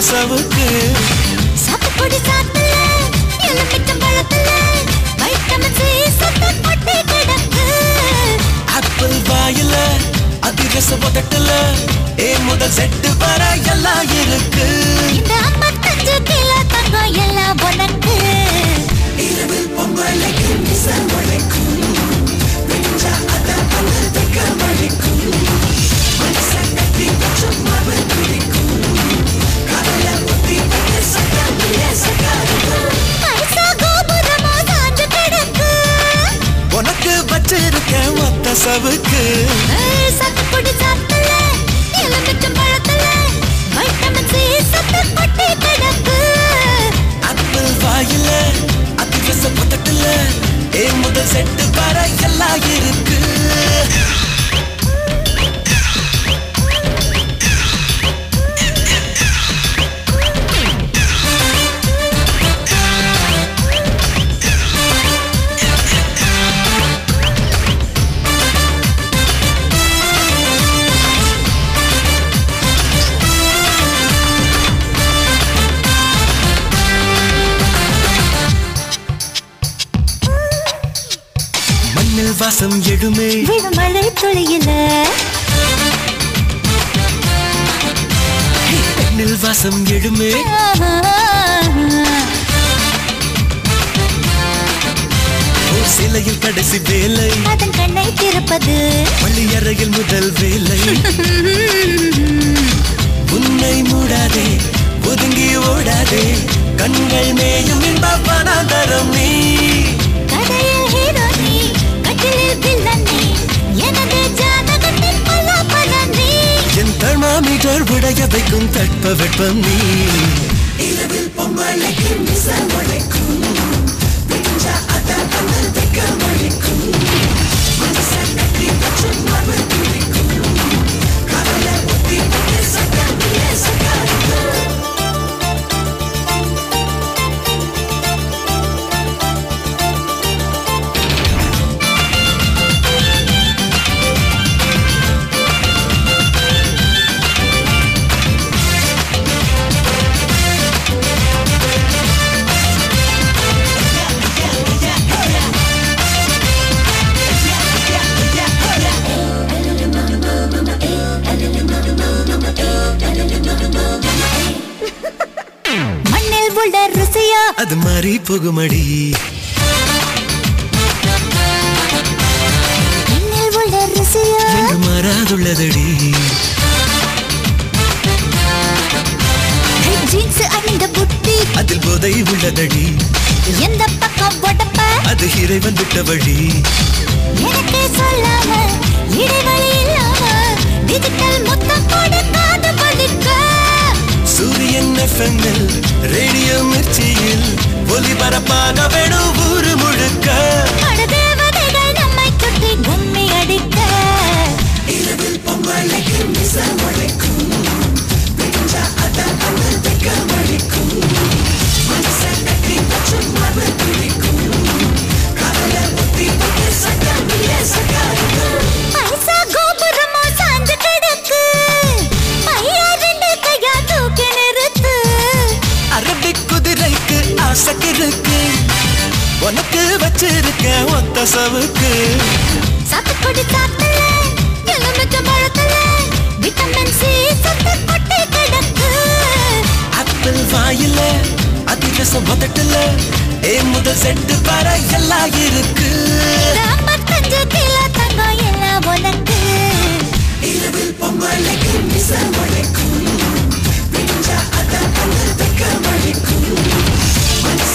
சவுக்கு சாத்துக்குடி சாத்துல எலுமிச்சம் பழத்துல வைட்டமின் சி சத்து கொட்டி கிடக்கு ஆப்பிள் வாயில அதிரச உதட்டுல ஏ முதல் செட்டு வர எல்லாம் இருக்கு இந்த ஐம்பத்தஞ்சு கிலோ தங்கம் எல்லாம் உனக்கு இரவில் பொங்கலுக்கு மிசல் உழைக்கும் வெஞ்சா அத பங்கு வைக்க மழைக்கும் மனச கட்டி கொஞ்சம் அவள் பிடிக்கும் கவல புத்தி வைக்க சக்கமில்ல சக்காருக்கும் பைசா கோபுரமா சாஞ்சு கிடக்கு உனக்கு வச்சிருக்க மொத்த சவுக்கு ஏய், சாத்துக்குடி சாத்துல எலுமிச்சம் பழத்துல வைட்டமின் சி சத்து கொட்டி கிடக்கு ஆப்பிள் வாயில அதிரச உதட்டுல ஏ முதல் செட்டு வர எல்லாம் இருக்கு மண்ணில் வாசம் எழுமே விழும் மழை துளியில பெண்ணில் வாசம் எழுமே ஓர் சிலையில் கடைசி வேலை அதன் கண்ணை திறப்பது பள்ளி அறையில் முதல் வேலை உன்னை மூடாதே ஒதுங்கி ஓடாதே கண்கள் மேயும் இன்ப வனாந்தரம் நீ கதையில் ஹீரோ நீ கட்டிலில் வில்லன் நீ எனது ஜாதகத்தின் பலாபலன் நீ என் தெர்மாமீட்டர் உடைய வைக்கும் தட்ப வெப்பம் நீ இரவில் பொங்கலுக்கு மிசல் உழைக்கும் வெஞ்சா அத பங்கு வைக்க மழைக்கும் மனச கட்டி கொஞ்சம் அவள் பிடிக்கும் கவல புத்தி வைக்க சக்கமில்ல சக்காருக்கும் மண்ணில் உள்ள ருசியா அது மாறி போகுமடி மண்ணில் உள்ள ருசியா என்று மாறாதுள்ளதடி ஜீன்ஸ் அணிந்த புட்டி அதில் போதை உள்ளதடி எந்த பக்கம் உடப்ப அது இறைவன் விட்ட வழி எனக்கு சொல்லாம இடைவெளி இல்லாம டிஜிட்டல் மொத்தம் கொடுக்காது படிக்க சூரியன் எஃப்எம்மில் ரேடியோ மிர்ச்சியில் ஒலிபரப்பாக வேணும் ஊரு முழுக்க தேவதைகள் நம்மை சுற்றி கும்மி அடிக்க இரவில் பொங்கலுக்கு மிசல் உழைக்கும் வெஞ்சா அத பங்கு வைக்க மழைக்கும் மனச கட்டி கொஞ்சம் அவள் பிடிக்கும் கவல புத்தி வைக்க சக்கமில்ல சக்காருக்கும் பைசா கோபுரமா சாஞ்சு கிடக்கு பையா ரெண்டு கையா தூக்கி நிறுத்து அரபிக் குதிரைக்கு ஆசைக்கு உனக்கு வச்சிருக்க ஒத்த சவுக்கு சாத்துக்குடி சாத்துல எலுமிச்சம் பழத்துல விட்டமின் சி சத்து கொட்டி கிடக்கு ஆப்பிள் வாயில அதிரசம் உதட்டுல ஏ முதல் செட்டு வர எல்லாம் இருக்கு இந்த ஐம்பத்தஞ்சு கிலோ தங்கம் எல்லாம் உனக்கு இரவில் பொங்கலுக்கு மிசல் உழைக்கும் வெஞ்சா அத பங்கு வைக்க மழைக்கும் மனச